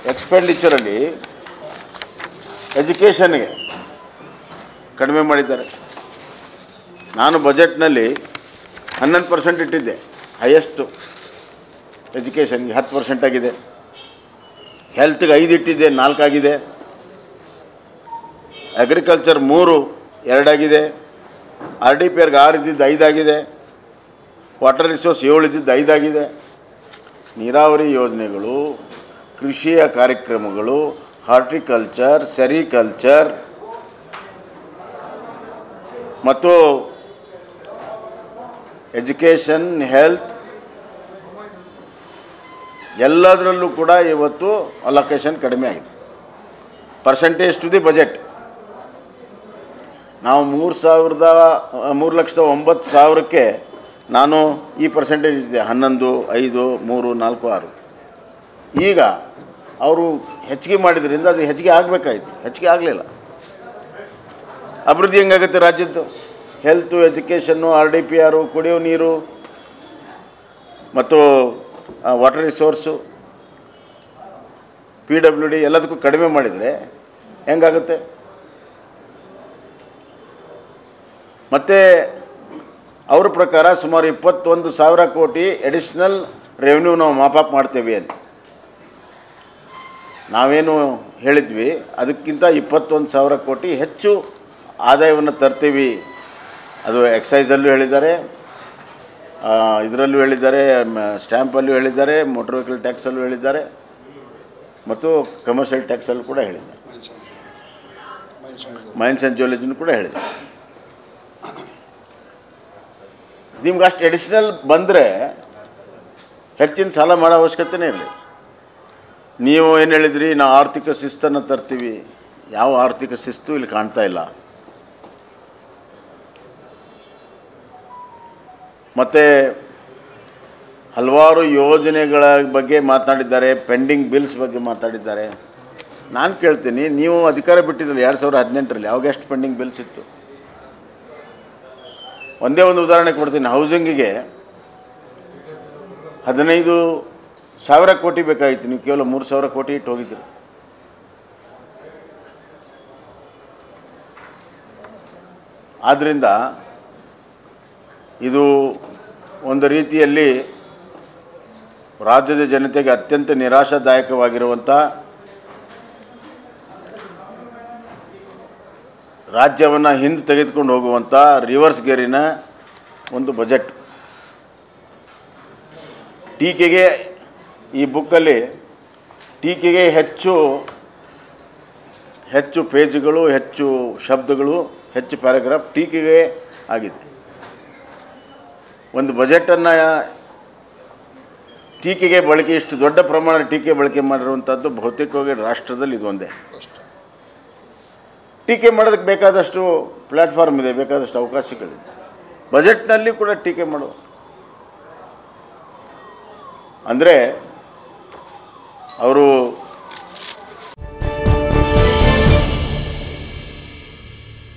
ಎಕ್ಸ್ಪೆಂಡಿಚರಲ್ಲಿ ಎಜುಕೇಷನ್ಗೆ ಕಡಿಮೆ ಮಾಡಿದ್ದಾರೆ ನಾನು ಬಜೆಟ್ನಲ್ಲಿ ಹನ್ನೊಂದು ಪರ್ಸೆಂಟ್ ಇಟ್ಟಿದ್ದೆ ಹೈಯೆಸ್ಟು ಎಜುಕೇಷನ್ಗೆ ಹತ್ತು ಪರ್ಸೆಂಟ್ ಆಗಿದೆ ಹೆಲ್ತ್ಗೆ ಐದು ಇಟ್ಟಿದ್ದೆ ನಾಲ್ಕಾಗಿದೆ ಅಗ್ರಿಕಲ್ಚರ್ ಮೂರು ಎರಡಾಗಿದೆ ಆರ್ ಡಿ ಪಿ ಆರ್ಗೆ ಆರು ಇದ್ದಿದ್ದು ಐದಾಗಿದೆ ವಾಟರ್ ರಿಸೋರ್ಸ್ ಏಳು ಇದ್ದಿದ್ದು ಐದಾಗಿದೆ ನೀರಾವರಿ ಯೋಜನೆಗಳು ಕೃಷಿಯ ಕಾರ್ಯಕ್ರಮಗಳು ಹಾರ್ಟಿಕಲ್ಚರ್ ಸೆರಿಕಲ್ಚರ್ ಮತ್ತು ಎಜುಕೇಷನ್ ಹೆಲ್ತ್ ಎಲ್ಲದರಲ್ಲೂ ಕೂಡ ಇವತ್ತು ಅಲೊಕೇಶನ್ ಕಡಿಮೆ ಆಗಿದೆ ಪರ್ಸೆಂಟೇಜ್ ಟು ದಿ ಬಜೆಟ್ ನಾವು ಮೂರು ಸಾವಿರದ ಮೂರು ಲಕ್ಷದ ಒಂಬತ್ತು ಸಾವಿರಕ್ಕೆ ನಾನು ಈ ಪರ್ಸೆಂಟೇಜ್ ಇದೆ ಹನ್ನೊಂದು ಐದು ಮೂರು ನಾಲ್ಕು ಆರು ಈಗ ಅವರು ಹೆಚ್ಚಿಗೆ ಮಾಡಿದ್ರಿಂದ ಅದು ಹೆಚ್ಚಿಗೆ ಆಗಬೇಕಾಯ್ತು ಹೆಚ್ಚಿಗೆ ಆಗಲಿಲ್ಲ ಅಭಿವೃದ್ಧಿ ಹೆಂಗಾಗುತ್ತೆ ರಾಜ್ಯದ್ದು health education R D P R ಕುಡಿಯೋ ನೀರು ಮತ್ತು water resource P W D ಎಲ್ಲದಕ್ಕೂ ಕಡಿಮೆ ಮಾಡಿದರೆ ಹೆಂಗಾಗುತ್ತೆ ಮತ್ತು ಅವ್ರ ಪ್ರಕಾರ ಸುಮಾರು ಇಪ್ಪತ್ತೊಂದು ಸಾವಿರ ಕೋಟಿ ಎಡಿಷ್ನಲ್ ರೆವೆನ್ಯೂ ನಾವು ಮಾಪಾಪ್ ಮಾಡ್ತೇವೆ ಅಂತ ನಾವೇನು ಹೇಳಿದ್ವಿ ಅದಕ್ಕಿಂತ ಇಪ್ಪತ್ತೊಂದು ಸಾವಿರ ಕೋಟಿ ಹೆಚ್ಚು ಆದಾಯವನ್ನು ತರ್ತೀವಿ ಅದು ಎಕ್ಸೈಸಲ್ಲೂ ಹೇಳಿದ್ದಾರೆ ಇದರಲ್ಲೂ ಹೇಳಿದ್ದಾರೆ ಸ್ಟ್ಯಾಂಪಲ್ಲೂ ಹೇಳಿದ್ದಾರೆ ಮೋಟ್ರ್ ವೆಹಿಕಲ್ ಟ್ಯಾಕ್ಸಲ್ಲೂ ಹೇಳಿದ್ದಾರೆ ಮತ್ತು ಕಮರ್ಷಿಯಲ್ ಟ್ಯಾಕ್ಸಲ್ಲೂ ಕೂಡ ಹೇಳಿದ್ದಾರೆ ಮೈನ್ಸ್ ಆ್ಯಂಡ್ ಜ್ಯುವೆಲಜಿನೂ ಕೂಡ ಹೇಳಿದ್ದಾರೆ ನಿಮ್ಗೆ ಅಷ್ಟು ಎಡಿಷನಲ್ ಬಂದರೆ ಹೆಚ್ಚಿನ ಸಾಲ ಮಾಡೋ ಅವಶ್ಯಕತೆನೇ ಇರಲಿ ನೀವು ಏನು ಹೇಳಿದ್ರಿ ನಾವು ಆರ್ಥಿಕ ಶಿಸ್ತನ್ನು ತರ್ತೀವಿ ಯಾವ ಆರ್ಥಿಕ ಶಿಸ್ತು ಇಲ್ಲಿ ಕಾಣ್ತಾ ಇಲ್ಲ ಮತ್ತು ಹಲವಾರು ಯೋಜನೆಗಳ ಬಗ್ಗೆ ಮಾತನಾಡಿದ್ದಾರೆ ಪೆಂಡಿಂಗ್ ಬಿಲ್ಸ್ ಬಗ್ಗೆ ಮಾತಾಡಿದ್ದಾರೆ ನಾನು ಕೇಳ್ತೀನಿ ನೀವು ಅಧಿಕಾರ ಬಿಟ್ಟಿದ್ರಲ್ಲ ಎರಡು ಸಾವಿರದ ಹದಿನೆಂಟರಲ್ಲಿ ಯಾವಾಗ ಎಷ್ಟು ಪೆಂಡಿಂಗ್ ಬಿಲ್ಸ್ ಇತ್ತು ಒಂದೇ ಒಂದು ಉದಾಹರಣೆ ಕೊಡ್ತೀನಿ ಹೌಸಿಂಗಿಗೆ ಹದಿನೈದು ಸಾವಿರ ಕೋಟಿ ಬೇಕಾಗಿತ್ತು ನೀವು ಕೇವಲ ಮೂರು ಸಾವಿರ ಕೋಟಿ ಇಟ್ಟು ಹೋಗಿದ್ರಿ ಆದ್ದರಿಂದ ಇದು ಒಂದು ರೀತಿಯಲ್ಲಿ ರಾಜ್ಯದ ಜನತೆಗೆ ಅತ್ಯಂತ ನಿರಾಶಾದಾಯಕವಾಗಿರುವಂಥ ರಾಜ್ಯವನ್ನು ಹಿಂದೆ ತೆಗೆದುಕೊಂಡು ಹೋಗುವಂಥ ರಿವರ್ಸ್ ಗೇರಿನ ಒಂದು ಬಜೆಟ್ ಟೀಕೆಗೆ ಈ ಬುಕ್ಕಲ್ಲಿ ಟೀಕೆಗೆ ಹೆಚ್ಚು ಹೆಚ್ಚು ಪೇಜ್ಗಳು ಹೆಚ್ಚು ಶಬ್ದಗಳು ಹೆಚ್ಚು ಪ್ಯಾರಾಗ್ರಾಫ್ ಟೀಕೆಗೆ ಆಗಿದೆ ಒಂದು ಬಜೆಟನ್ನು ಟೀಕೆಗೆ ಬಳಕೆ ಇಷ್ಟು ದೊಡ್ಡ ಪ್ರಮಾಣದ ಟೀಕೆ ಬಳಕೆ ಮಾಡಿರುವಂಥದ್ದು ಬಹುತೇಕವಾಗಿ ರಾಷ್ಟ್ರದಲ್ಲಿ ಇದು ಒಂದೇ ಟೀಕೆ ಮಾಡೋದಕ್ಕೆ ಬೇಕಾದಷ್ಟು ಪ್ಲ್ಯಾಟ್ಫಾರ್ಮ್ ಇದೆ ಬೇಕಾದಷ್ಟು ಅವಕಾಶಗಳಿದೆ ಬಜೆಟ್ನಲ್ಲಿ ಕೂಡ ಟೀಕೆ ಮಾಡುವ ಅಂದರೆ ಅವರು